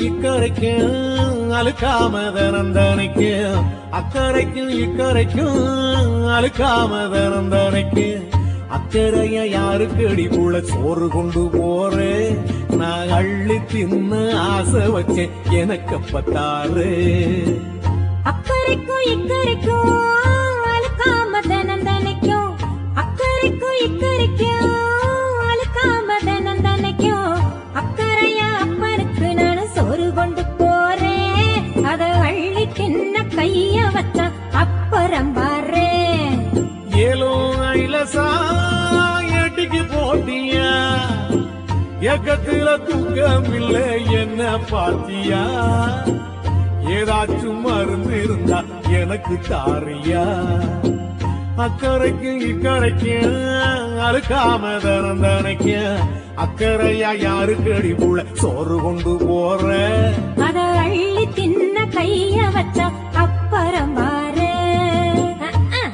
இக்கரைக்கும் அழுக்காம தனந்தனைக்கும் அக்கறைக்கும் இக்கரைக்கும் அழுக்காம தனந்தனைக்கும் அக்கறைய யாருக்கு அடிப்புள்ள சோறு கொண்டு போறேன் நான் அள்ளி தின்னு ஆசை வச்சேன் எனக்கு பத்தாறு அக்கறைக்கும் இக்கரைக்கும் அழுக்காம தனந்தனைக்கும் அக்கறைக்கும் இக்கரைக்கும் அழுக்காம தனந்தனைக்கும் அக்கறையா அப்பனுக்கு நான் சோறு கொண்டு போறேன் அத அள்ளி தின்ன கைய வச்சா அப்புறம் பாறேன் ஏலோ ஐலசா எட்டிக்கு போட்டியா எக்கத்துல தூக்கம் இல்லை என்ன பாத்தியா ஏதாச்சும் மருந்து இருந்தா எனக்கு தாரியா அக்கறைக்கு இக்கரைக்கு அழுக்காம தரந்தனைக்கு அக்கறையா யாருக்கு அடிப்புள்ள சோறு கொண்டு போற அத அள்ளி தின்ன கைய வச்சா அப்புறம் பாறேன் அஹ், அஹ்.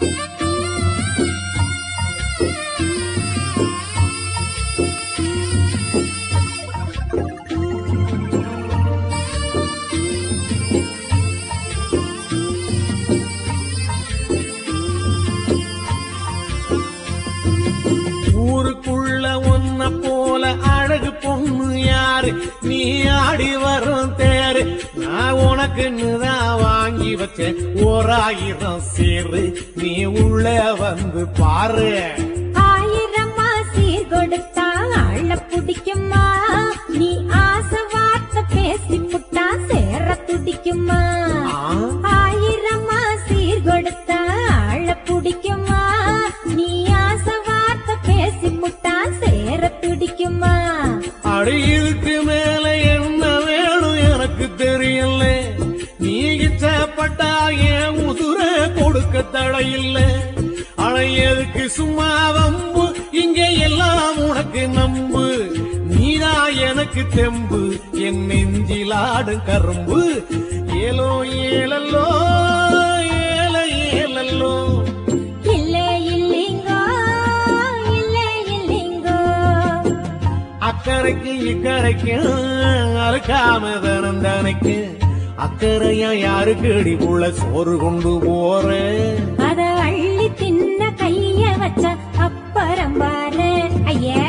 ஊருக்குள்ள ஒன்ன போல அழகு பொண்ணு யாரு நீ ஆடி வரும் தேரு நான் உனக்குன்னு தான் வாங்கி வச்சேன் ஓராயிரம் சேரு நீ உள்ள வந்து பாரு ஆயிரம் ஆசீர் கொடுத்தா அள்ள பிடிக்குமா நீ ஆசை வார்த்தை பேசி புட்டா சேர துடிக்குமா ஆ, ஆயிரம் ஆசீர் கொடுத்தா அள்ள பிடிக்குமா நீ ஆசை வார்த்தை பேசி புட்டா சேர துடிக்குமா அடி இதுக்கு மேல என்ன வேணும் எனக்கு தெரியல நீ இச்சப்பட்டா என் உசுர கொடுக்க தடையில்லை ஆனா எதுக்கு சும்மா வம்பு இங்க எல்லாம் உனக்கு நம்பு நீதான் எனக்கு தெம்பு என் நெஞ்சில் ஆடும் கரும்பு ஏலோ ஏலல்லோ ஏல ஏலல்லோ இல்லே இல்லைங்கோ இல்லே இல்லைங்கோ அக்கறைக்கு இக்கரைக்கு அழுக்காம தனந்தனைக்கு அக்கறையா யாருக்கு அடிப்புள்ள சோறு கொண்டு போறேன் அத அள்ளி தின்ன கைய வச்ச அப்புறம் பாரு ஐயே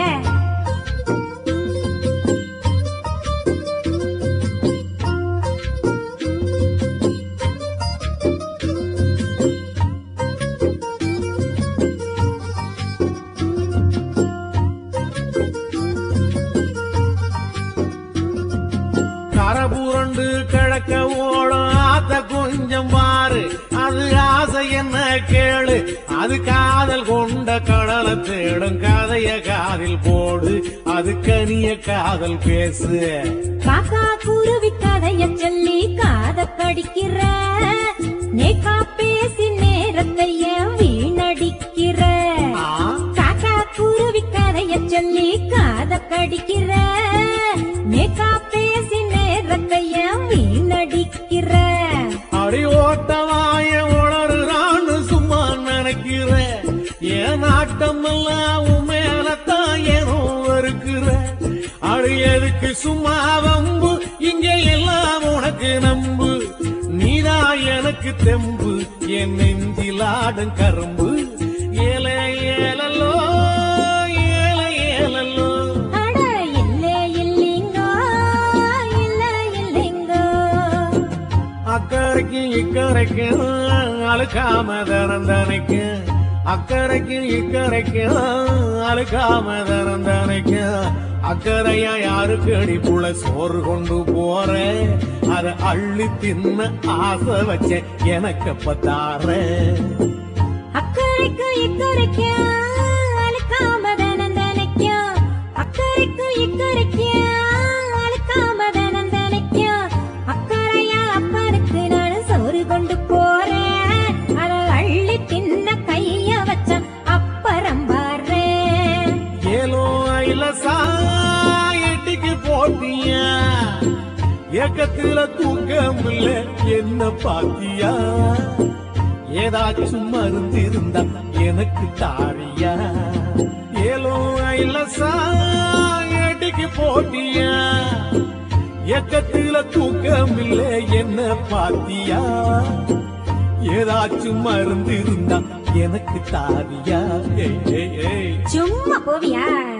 கரபுரண்டு கிழக்க ஓடும் ஆத்த கொஞ்சம் பாரு அது ஆசை என்ன கேளு அது காதல் கொண்ட கடலை தேடும் கதைய காதில் போடு அது கனிய காதல் பேசு காக்கா குருவி கதைய சொல்லி காத கடிக்கிற நேக்கா பேசி நேரத்தை ஏன் வீணடிக்கிற ஆ, காக்கா குருவி கதைய சொல்லி காத கடிக்கிற நேக்கா பேசி நேரத்தை ஏன் வீணடிக்கிற அடி ஓட்டவாய உளறுறான்னு சும்மா நினைக்கிற ஏன் நாட்டமெல்லாம் உன் மேலத்தான் ஏனோ வருக்கிற அடி எதுக்கு சும்மா வம்பு இங்க எல்லாம் உனக்கு நம்பு நீதான் எனக்கு தெம்பு என் நெஞ்சில் ஆடும் கரும்பு ஏல ஏலல்லோ ஏல ஏலல்லோ அட இல்லே இல்லைங்கோ இல்ல இல்லைங்கோ அக்கறைக்கு இக்கரைக்கு அழுக்காம தனந்தனைக்கு அக்கறைக்கு இக்கரைக்கு அழுக்காம தனந்தனைக்கு அக்கறையா யாருக்கு அடிப்புள்ள சோறு கொண்டு போறேன் அத அள்ளி தின்ன ஆசை வச்சேன் எனக்கு பத்தாறேன் அக்கறைக்கு இக்கரைக்கு அழுக்காம தனந்தனைக்கும் அக்கறைக்கு இக்கரைக்கு அழுக்காம தனந்தனைக்கும் அக்கறையா அப்பனுக்கு நான் சோறு கொண்டு போறேன் அத அள்ளி தின்ன கைய வச்ச அப்புறம் பாறேன் ஏலோ ஐலசா எட்டிக்கு போட்டியா ஏக்கத்துல தூக்கம் இல்ல என்ன பாத்தியா ஏதாச்சும் மருந்து இருந்தா எனக்கு தாரியா ஏலோ ஐலசா எட்டிக்கு போட்டியா ஏக்கத்தில தூக்கம் இல்ல என்ன பாத்தியா ஏதாச்சும் மருந்து இருந்தா எனக்கு தாரியா ஏய் ஏய் ஏய் சும்மா போவியா